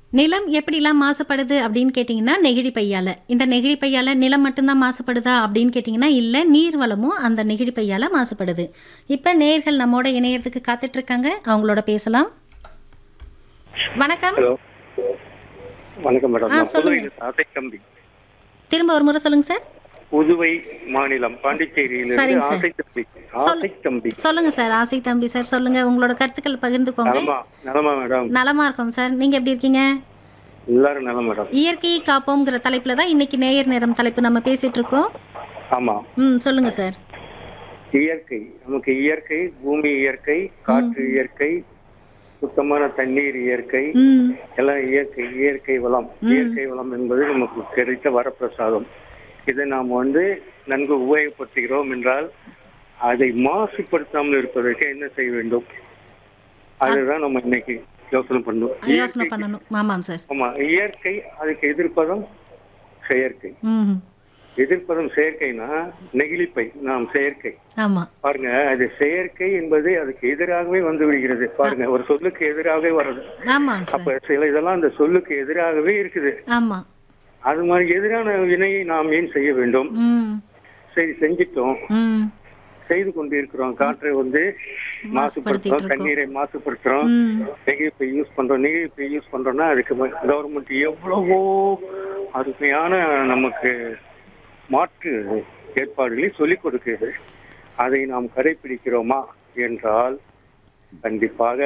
நிலம் எப்படிலாம் மாசுபடுது அப்படின்னு கேட்டிங்கன்னா நெகிழி பையால் இந்த நெகிழி பையால் நிலம் மட்டும்தான் மாசுபடுதா அப்படின்னு கேட்டிங்கன்னா இல்லை நீர் வளமும் அந்த நெகிழி பையால் மாசுபடுது இப்போ நேர்கள் நம்மோட இணையறதுக்கு காத்துட்டு இருக்காங்க அவங்களோட பேசலாம் வணக்கம் ஹலோ வணக்கம் மேடம் ஆ, நான் சொல்லுங்க. புதுவை ஆசை தம்பி திரும்ப ஒரு முறை சொல்லுங்க சார் புதுவை மாநிலம் பாண்டிச்சேரியிலிருந்து சரிங்க சார். ஆசை தம்பி சொல்லு. ஆசை தம்பி சொல்லுங்க சார் ஆசை தம்பி சார் சொல்லுங்க உங்களோட கருத்துக்கள் பகிர்ந்துக்கோங்க நலமா நலமா மேடம் நலமா இருக்கோம் சார் நீங்க எப்படி இருக்கீங்க எல்லாரும் நலம் மேடம் இயற்கையை காப்போம்ங்கிற தலைப்புல தான் இன்னைக்கு நேயர் நேரம் தலைப்பு நம்ம பேசிட்டு இருக்கோம் ஆமா ம் சொல்லுங்க சார் இயற்கை நமக்கு இயற்கை பூமி இயற்கை காற்று இயற்கை சுத்தமான தண்ணீர் இயற்கை ம் எல்லாம் இயற்கை இயற்கை வளம் இயற்கை வளம் என்பது நமக்கு கிடைத்த வரப்பிரசாதம் இதை நாம் வந்து நன்கு உபயோகப்படுத்துகிறோம் என்றால் அதை மாசுபடுத்தாமல் இருப்பதற்கு என்ன செய்ய வேண்டும் அதுதான் நம்ம இன்னைக்கு யோசனை பண்ணணும் யோசனை பண்ணணும் ஆமாம் சார் ஆமா இயற்கை அதுக்கு எதிர்ப்பதம் செயற்கை ம் எதிர்ப்பதம் செயற்கைனா நெகிழிப்பை நாம் செயற்கை ஆமாம் பாருங்க அது செயற்கை என்பது அதுக்கு எதிராகவே வந்து விடுகிறது பாருங்க ஒரு சொல்லுக்கு எதிராகவே வருது ஆமாம் சார் அப்ப சில இதெல்லாம் அந்த சொல்லுக்கு எதிராகவே இருக்குது ஆமாம் அது மாதிரி எதிரான வினையை நாம் ஏன் செய்ய வேண்டும் ம் சரி செஞ்சிட்டோம் ம் செய்து கொண்டு இருக்கிறோம் காற்றை வந்து மாசுபடுத்துறோம் இருக்கோம். தண்ணீரை மாசுபடுத்துறோம் ம் நெகிழிப்பை யூஸ் பண்றோம் நெகிழிப்பை யூஸ் பண்றோம்னா அதுக்கு கவர்மெண்ட் எவ்வளவோ அருமையான நமக்கு மாற்று ஏற்பாடுகளை சொல்லிக் கொடுக்கிறது அதை நாம் கடைபிடிக்கிறோமா என்றால் கண்டிப்பாக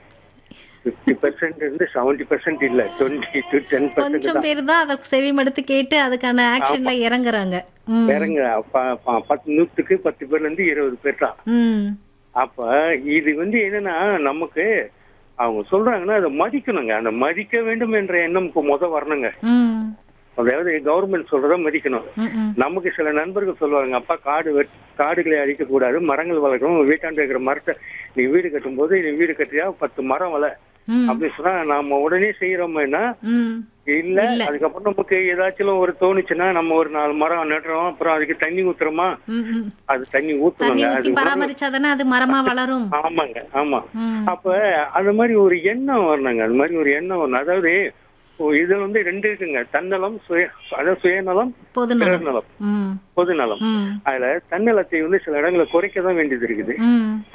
பிப்டி பர்சன்ட் இருந்து செவன்டி பர்சன்ட் இல்ல டுவெண்ட்டி டு டென் பர்சன்ட் கொஞ்சம் பேர் தான் அதை செவிமடுத்து கேட்டு அதுக்கான ஆக்ஷன்ல இறங்குறாங்க ம் வேறங்க ப- ப- பத்து நூத்துக்கு பத்து பேர்ல இருந்து இருபது பேர் தான் ம் அப்ப இது வந்து என்னன்னா நமக்கு அவங்க சொல்றாங்கன்னா அதை மதிக்கணுங்க அந்த மதிக்க வேண்டும் என்ற எண்ணம் இப்போ முத வரணுங்க ம் அதாவது கவர்மெண்ட் சொல்றத மதிக்கணும் ம் ம் நமக்கு சில நண்பர்கள் சொல்லுவாங்க அப்பா காடு வெட் காடுகளை அழிக்க கூடாது மரங்கள் வளர்க்கணும் வீட்டாண்டு இருக்கிற மரத்தை நீ வீடு கட்டும் போது நீ வீடு கட்டியா பத்து மரம் வள ம் அப்படின்னு சொன்னா நாம உடனே செய்யறோம்னா ம் இல்ல அதுக்கப்புறம் நமக்கு ஏதாச்சும் ஒரு தோணுச்சுன்னா நம்ம ஒரு நாலு மரம் நடுறோம் அப்புறம் அதுக்கு தண்ணி ஊத்துறோமா ம் ம் அது தண்ணி தண்ணி ஊத்துவாங்க ஊற்றி அது பராமரிச்சாதானே அது மரமா வளரும் ஆமாங்க ஆமா ம் அப்ப அந்த மாதிரி ஒரு எண்ணம் வரணுங்க அந்த மாதிரி ஒரு எண்ணம் வரணும் அதாவது ஓ, இதுல வந்து ரெண்டு இருக்குங்க தன்னலம் சுய அதாவது சுயநலம் பொதுநலம் பிறர்நலம் ம் பொதுநலம் ம் அதுல தன்னலத்தை வந்து சில இடங்களை குறைக்க தான் வேண்டியது இருக்குது ம்